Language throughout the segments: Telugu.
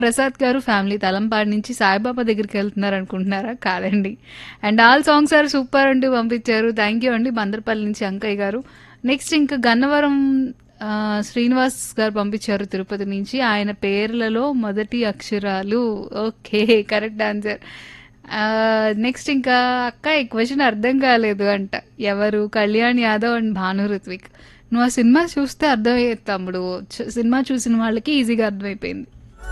ప్రసాద్ గారు ఫ్యామిలీ తలంపాడు నుంచి సాయిబాబా దగ్గరికి వెళ్తున్నారు అనుకుంటున్నారా కాదండి and all songs are super అంటూ పంపించారు థ్యాంక్ యూ అండి బందర్పల్లి నుంచి అంకయ్య గారు నెక్స్ట్ ఇంకా గన్నవరం ఆ, శ్రీనివాస్ గారు పంపించారు తిరుపతి నుంచి ఆయన పేర్లలో మొదటి అక్షరాలు ఓకే కరెక్ట్ ఆన్సర్ నెక్స్ట్ ఇంకా అక్క ఈ క్వశ్చన్ అర్థం కాలేదు అంట ఎవరు కళ్యాణ్ యాదవ్ అండ్ భాను ఋత్విక్ నువ్వు ఆ సినిమా చూస్తే అర్థమయ్యేది తమ్ముడు చు- సినిమా చూసిన వాళ్ళకి ఈజీగా అర్థమైపోయింది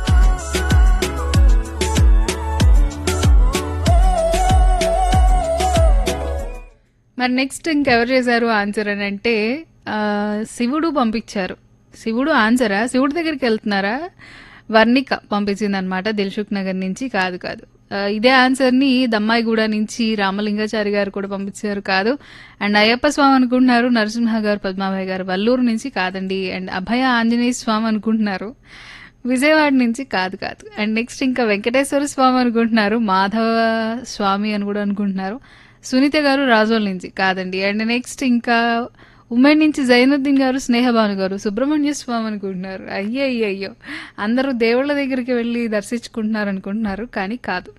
మరి నెక్స్ట్ ఇంకెవరు చేశారు ఆన్సర్ అని అంటే ఆ, శివుడు పంపించారు శివుడు ఆన్సరా శివుడి దగ్గరికి వెళ్తున్నారా వర్ణిక పంపించింది అనమాట దిల్సుఖ్ నగర్ నుంచి కాదు కాదు ఆ, ఇదే ఆన్సర్ని దమ్మాయిగూడ నుంచి రామలింగాచారి గారు కూడా పంపించారు కాదు అండ్ అయ్యప్ప స్వామి అనుకుంటున్నారు నరసింహ గారు పద్మాభాయ్ గారు వల్లూరు నుంచి కాదండి అండ్ అభయ ఆంజనేయ స్వామి అనుకుంటున్నారు విజయవాడ నుంచి కాదు కాదు అండ్ నెక్స్ట్ ఇంకా వెంకటేశ్వర స్వామి అనుకుంటున్నారు మాధవ స్వామి అని కూడా అనుకుంటున్నారు సునీత గారు రాజోల్ నుంచి కాదండి అండ్ నెక్స్ట్ ఇంకా ఉమెన్ నుంచి జైనుద్దీన్ గారు స్నేహభాను గారు సుబ్రహ్మణ్య స్వామి అనుకుంటున్నారు అయ్యో అయ్యో అయ్యో అందరూ దేవుళ్ళ దగ్గరికి వెళ్ళి దర్శించుకుంటున్నారు అనుకుంటున్నారు కానీ కాదు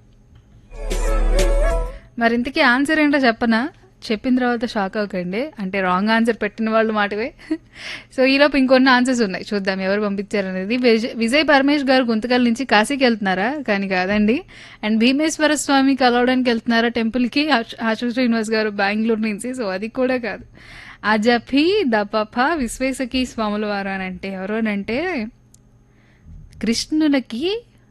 మరి ఇంతకీ ఆన్సర్ ఏంటో చెప్పనా చెప్పిన తర్వాత షాక్ అవ్వకండి అంటే రాంగ్ ఆన్సర్ పెట్టిన వాళ్ళు మాటవే సో ఈలోపు ఇంకొన్ని ఆన్సర్స్ ఉన్నాయి చూద్దాం ఎవరు పంపించారనేది విజయ్ విజయ్ పరమేష్ గారు గుంతకల్ నుంచి కాశీకి వెళ్తున్నారా కానీ కాదండి అండ్ భీమేశ్వర స్వామి కలవడానికి వెళ్తున్నారా టెంపుల్కి ఆశు శ్రీనివాస్ గారు బెంగళూరు నుంచి సో అది కూడా కాదు అజఫీ దపఫ విశ్వేశకి స్వాముల వారు అని అంటే ఎవరు అని అంటే కృష్ణులకి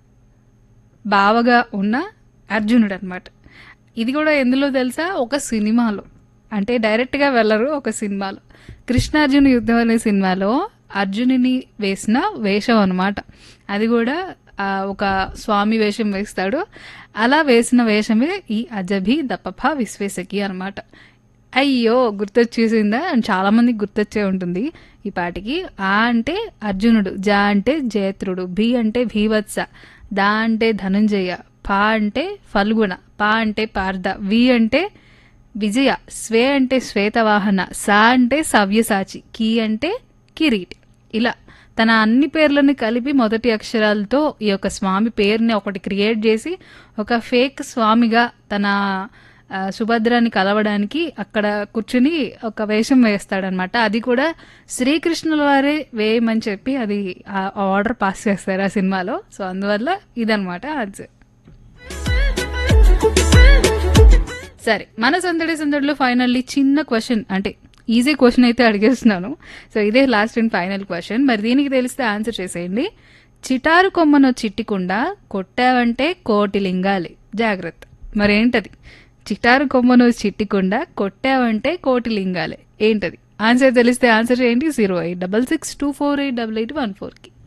బావగా ఉన్న అర్జునుడు అనమాట ఇది కూడా ఎందులో తెలుసా ఒక సినిమాలో అంటే డైరెక్ట్గా వెళ్ళరు ఒక సినిమాలో కృష్ణార్జున యుద్ధం అనే సినిమాలో అర్జునుని వేసిన వేషం అనమాట అది కూడా ఆ, ఒక స్వామి వేషం వేస్తాడు అలా వేసిన వేషమే ఈ అజభి దపఫ విశ్వేశకి అనమాట అయ్యో గుర్తొచ్చేసిందా అని చాలా మందికి గుర్తొచ్చే ఉంటుంది ఈ పాటికి ఆ అంటే అర్జునుడు జా అంటే జయత్రుడు భీ అంటే భీవత్స దా అంటే ధనంజయ పా అంటే ఫల్గుణ పా అంటే పార్థ వి అంటే విజయ స్వే అంటే శ్వేతవాహన సా అంటే సవ్యసాచి కీ అంటే కిరీటి ఇలా తన అన్ని పేర్లను కలిపి మొదటి అక్షరాలతో ఈ యొక్క స్వామి పేరుని ఒకటి క్రియేట్ చేసి ఒక ఫేక్ స్వామిగా తన ఆ, సుభద్రాని కలవడానికి అక్కడ కూర్చుని ఒక వేషం వేస్తాడనమాట అది కూడా శ్రీకృష్ణుల వారే వేయమని చెప్పి అది ఆ ఆర్డర్ పాస్ చేస్తారు ఆ సినిమాలో సో అందువల్ల ఇదనమాట ఆన్సర్ సరే మన సందడి సందడిలో ఫైనల్లీ చిన్న క్వశ్చన్ అంటే ఈజీ క్వశ్చన్ అయితే అడిగేస్తున్నాను సో ఇదే లాస్ట్ అండ్ ఫైనల్ క్వశ్చన్ మరి దీనికి తెలిస్తే ఆన్సర్ చేసేయండి చిటారు కొమ్మను చిట్టికుండా కొట్టావంటే కోటి లింగాలి జాగ్రత్త మరేంటది చిటారు కొమ్మను చిట్టికుండా కొట్టావంటే కోటి లింగాలే ఏంటది ఆన్సర్ తెలిస్తే ఆన్సర్ చేయండి zero eight double six two four eight double eight one ఫోర్కి